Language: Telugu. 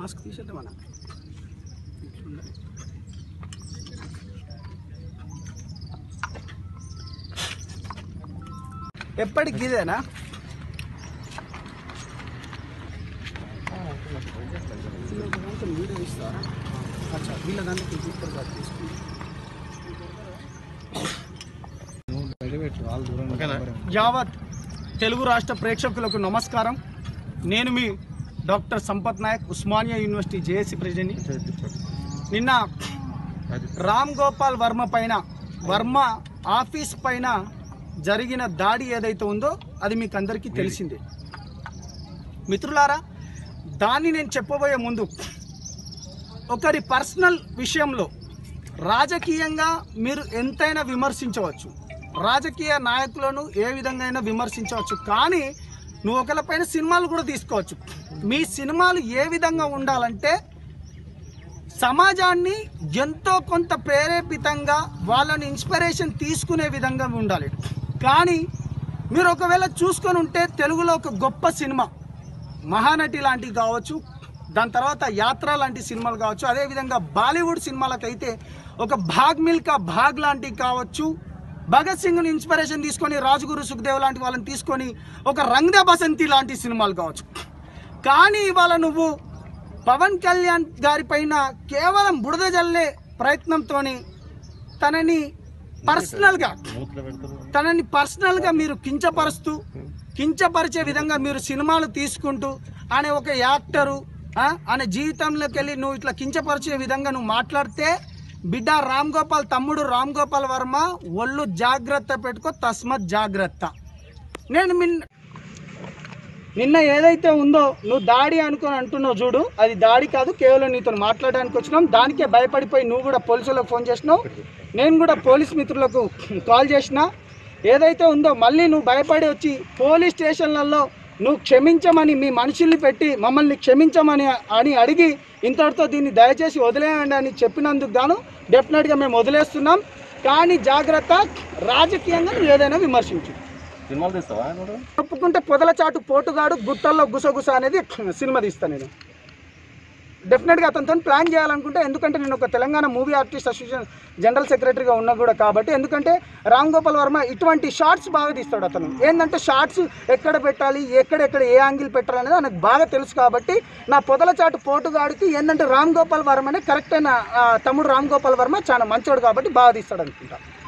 మాస్క్ తీసేద్దామన్నా ఎప్పటికి ఇదేనా వీడియో ఇస్తారా అచ్చా వీళ్ళ దానికి తీసుకొని తీసుకుంటాం యావత్ తెలుగు రాష్ట్ర ప్రేక్షకులకు నమస్కారం నేను మీ doctor Sampath Naik Osmania university JAC president నిన్న రామ్ గోపాల్ వర్మ పైన వర్మ ఆఫీస్ పైన జరిగిన దాడి ఏదైతే ఉందో అది మీకు అందరికీ తెలిసిందే మిత్రులారా దాన్ని నేను చెప్పబోయే ముందు ఒకరి పర్సనల్ విషయంలో రాజకీయంగా మీరు ఎంతైనా విమర్శించవచ్చు రాజకీయ నాయకులను ఏ విధంగా అయినా విమర్శించవచ్చు కానీ నువ్వు ఒకరిపైన సినిమాలు కూడా తీసుకోవచ్చు మీ సినిమాలు ఏ విధంగా ఉండాలంటే సమాజాన్ని ఎంతో కొంత ప్రేరేపితంగా వాళ్ళని ఇన్స్పిరేషన్ తీసుకునే విధంగా ఉండాలి కానీ మీరు ఒకవేళ చూసుకొని ఉంటే తెలుగులో ఒక గొప్ప సినిమా మహానటి లాంటివి కావచ్చు దాని తర్వాత యాత్ర లాంటి సినిమాలు కావచ్చు అదేవిధంగా బాలీవుడ్ సినిమాలకైతే ఒక భాగ్ మిల్కా భాగ్ లాంటివి కావచ్చు భగత్ సింగ్ని ఇన్స్పిరేషన్ తీసుకొని రాజగురు సుఖదేవ్ లాంటి వాళ్ళని తీసుకొని ఒక రంగదే బసంతి లాంటి సినిమాలు కావచ్చు కానీ ఇవాళ నువ్వు పవన్ కళ్యాణ్ గారి పైన కేవలం బురద జల్లే ప్రయత్నంతో తనని పర్సనల్గా తనని పర్సనల్గా మీరు కించపరుస్తూ కించపరిచే విధంగా మీరు సినిమాలు తీసుకుంటూ అనే ఒక యాక్టరు ఆ, అనే జీవితంలోకి వెళ్ళి నువ్వు ఇట్లా కించపరిచే విధంగా నువ్వు మాట్లాడితే బిడ్డ రామ్ గోపాల్ తమ్ముడు రామ్ గోపాల్ వర్మ ఒళ్ళు జాగ్రత్త పెట్టుకో తస్మత్ జాగ్రత్త నేను మిన్ నిన్న ఏదైతే ఉందో నువ్వు దాడి అనుకొని అంటున్నావు చూడు అది దాడి కాదు కేవలం నీతో మాట్లాడడానికి వచ్చినాం దానికే భయపడిపోయి నువ్వు కూడా పోలీసులకు ఫోన్ చేసినావు నేను కూడా పోలీస్ మిత్రులకు కాల్ చేసిన ఏదైతే ఉందో మళ్ళీ నువ్వు భయపడి వచ్చి పోలీస్ స్టేషన్లలో నువ్వు క్షమించమని మీ మనుషుల్ని పెట్టి మమ్మల్ని క్షమించమని అని అడిగి ఇంతటితో దీన్ని దయచేసి వదిలేయండి అని చెప్పినందుకు గాను డెఫినెట్గా మేము వదిలేస్తున్నాం కానీ జాగ్రత్త రాజకీయంగా నువ్వు ఏదైనా విమర్శించు సినిమాలు తీస్తావా నువ్వు ఒప్పుకుంటే పొదల చాటు పోటుగాడు గుట్టల్లో గుసగుస అనేది సినిమా తీస్తాను నేను డెఫినెట్గా అతనితో ప్లాన్ చేయాలనుకుంటే ఎందుకంటే నేను ఒక Telangana movie artist association general సెక్రటరీగా ఉన్నా కూడా కాబట్టి ఎందుకంటే రామ్ గోపాల్ వర్మ ఇటువంటి షార్ట్స్ బాగా తీస్తాడు అతను ఏంటంటే షార్ట్స్ ఎక్కడ పెట్టాలి ఎక్కడెక్కడ ఏ యాంగిల్ పెట్టాలి అనేది నాకు బాగా తెలుసు కాబట్టి నా పొదల చాటు పోటుగాడికి ఏంటంటే రామ్ గోపాల్ వర్మనే కరెక్ట్ అయిన ఆ, తమ్ముడు రామ్ గోపాల్ వర్మ చాలా మంచోడు కాబట్టి బాగా తీస్తాడు అనుకుంటా